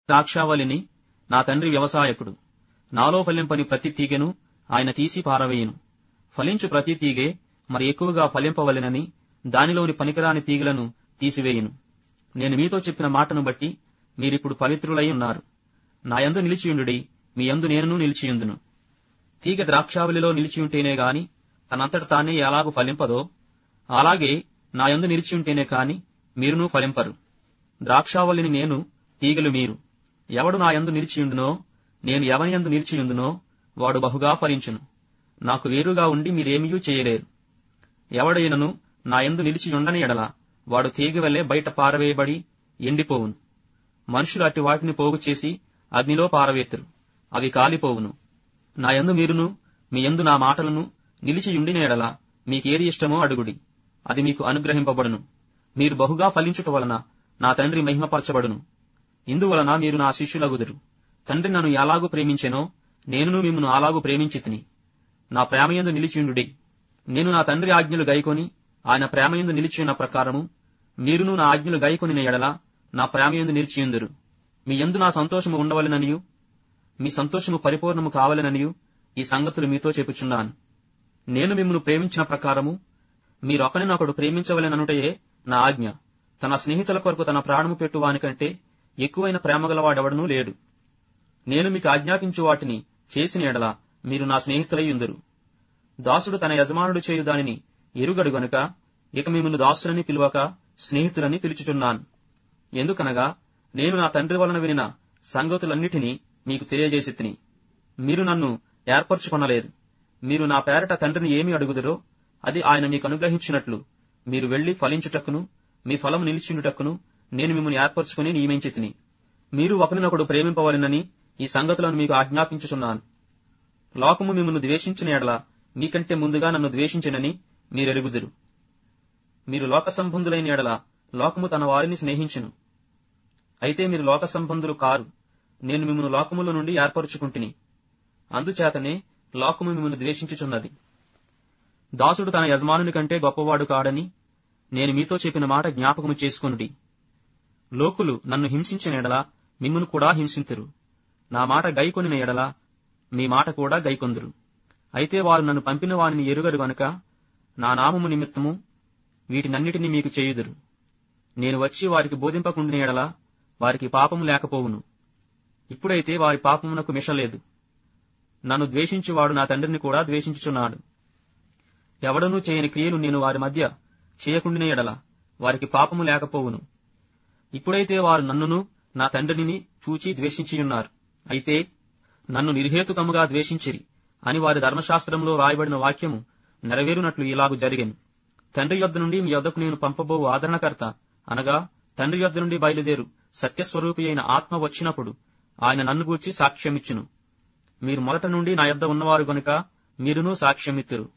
ద్రాక్షావళిని నా తండ్రి వ్యవసాయకుడు నాలో ఫలింపని ప్రతి తీగెను ఆయన తీసి పారవేయును ఫలించు ప్రతి తీగె మరి ఎక్కువగా ఫలింపవలెనని దానిలోని పనికిరాని తీగలను తీసివేయును నేను మీతో చెప్పిన మాటను బట్టి మీరిప్పుడు పవిత్రులై ఉన్నారు నా యందు నిలిచియుండుడి మీ యందు నేనును నిలిచియుందును తీగ ద్రాక్షావళిలో నిలిచియుంటేనే గాని తనంతట తానే ఎలాగు ఫలింపదో అలాగే నా యందు నిలిచియుంటేనే కాని మీరును ఫలింపరు ద్రాక్షావళిని నేను తీగలు మీరు ఎవడు నా యందు నిలిచియుండునో నేను ఎవని యందు నిలిచియుందునో వాడు బహుగా ఫలించును నాకు వేరుగా ఉండి మీరేమీ చేయలేరు ఎవడైనను నా యందు నిలిచియుండని ఎడల వాడు తీగ వల్లే బయట పారవేయబడి ఎండిపోవును మనుషులు అట్టి వాటిని పోగు చేసి అగ్నిలో పారవేతురు అవి కాలిపోవును నా యందు మీరును మీ యందు నా మాటలను నిలిచియుండిన ఎడల మీకేది ఇష్టమో అడుగుడి అది మీకు అనుగ్రహింపబడును మీరు బహుగా ఫలించుట వలన నా తండ్రి మహిమపరచబడును ఇందువలన మీరు నా శిష్యులగుదురు తండ్రి నన్ను ఎలాగూ ప్రేమించెనో నేనును మిమ్మను అలాగూ ప్రేమించితిని నా ప్రేమయందు నిలిచియుండుడి నేను నా తండ్రి ఆజ్ఞలు గైకొని ఆయన ప్రేమయందు నిలిచియున్న ప్రకారము మీరును నా ఆజ్ఞలు గైకొనిన ఎడల నా ప్రేమయందు నిలిచియుందురు మీ యందు నా సంతోషము ఉండవలెననియు మీ సంతోషము పరిపూర్ణము కావలెననియు ఈ సంగతులు మీతో చెప్పుచున్నాను నేను మిమ్మల్ని ప్రేమించిన ప్రకారము మీరొకరినొకడు ప్రేమించవలెననుటయే నా ఆజ్ఞ తన స్నేహితుల కొరకు తన ప్రాణము పెట్టువానికంటే ఎక్కువైన ప్రేమగలవాడెవడనూ లేడు నేను మీకు ఆజ్ఞాపించు వాటిని చేసిన ఎడల మీరు నా స్నేహితులై ఉందురు దాసుడు తన యజమానుడు చేయు దానిని ఎరుగడు గనుక ఇక మిమ్మల్ని దాసులని పిలువక స్నేహితులని పిలుచుచున్నాను ఎందుకనగా నేను నా తండ్రి వలన వినిన సంగతులన్నిటినీ మీకు తెలియజేసి తిని మీరు నన్ను ఏర్పరచుకొనలేదు మీరు నా పేరట తండ్రిని ఏమి అడుగుదరో అది ఆయన మీకు అనుగ్రహించినట్లు మీరు వెళ్లి ఫలించుటకును మీ ఫలము నిలిచిండుటకును నేను మిమ్మల్ని ఏర్పరచుకుని నియమించి తిని మీరు ఒకరినొకడు ప్రేమింపవలెనని ఈ సంగతులను మీకు ఆజ్ఞాపించుచున్నాను లోకము మిమ్మల్ని ద్వేషించిన ఎడల మీకంటే ముందుగా నన్ను ద్వేషించినని మీరెరుగుదురు మీరు లోక సంబంధులైన ఎడల లోకము తన వారిని స్నేహించును అయితే మీరు లోక సంబంధులు కారు నేను మిమ్మల్ని లోకముల నుండి ఏర్పరచుకుంటుని అందుచేతనే లోకము మిమ్మల్ని ద్వేషించుచున్నది దాసుడు తన యజమానుని కంటే గొప్పవాడు కాడని నేను మీతో చెప్పిన మాట జ్ఞాపకము చేసుకొనుడి లోకులు నన్ను హింసించిన ఎడల మిమ్మును కూడా హింసింతురు నా మాట గైకొనిన ఎడల మీ మాట కూడా గైకొందురు అయితే వారు నన్ను పంపిన వారిని ఎరుగరు గనుక నా నామము నిమిత్తము వీటినన్నిటినీ మీకు చేయుదురు నేను వచ్చి వారికి బోధింపకుండిన ఎడల వారికి పాపము లేకపోవును ఇప్పుడైతే వారి పాపమునకు మిషలేదు నన్ను ద్వేషించువాడు నా తండ్రిని కూడా ద్వేషించుచున్నాడు ఎవడనూ చేయని క్రియలు నేను వారి మధ్య చేయకుండిన ఎడల వారికి పాపము లేకపోవును ఇప్పుడైతే వారు నన్నును నా తండ్రిని చూచి ద్వేషించియున్నారు అయితే నన్ను నిర్హేతుకముగా ద్వేషించిరి అని వారి ధర్మశాస్త్రంలో రాయబడిన వాక్యము నెరవేరునట్లు ఇలాగు జరిగెను తండ్రి యొద్ద నుండి మీ యొద్దకు నేను పంపబో ఆదరణకర్త అనగా తండ్రి యొద్ద నుండి బయలుదేరు సత్యస్వరూపి అయిన ఆత్మ వచ్చినప్పుడు ఆయన నన్ను గూర్చి సాక్ష్యమిచ్చును మీరు మొదట నుండి నా యొద్ద ఉన్నవారు గనుక మీరును సాక్ష్యమిత్తురు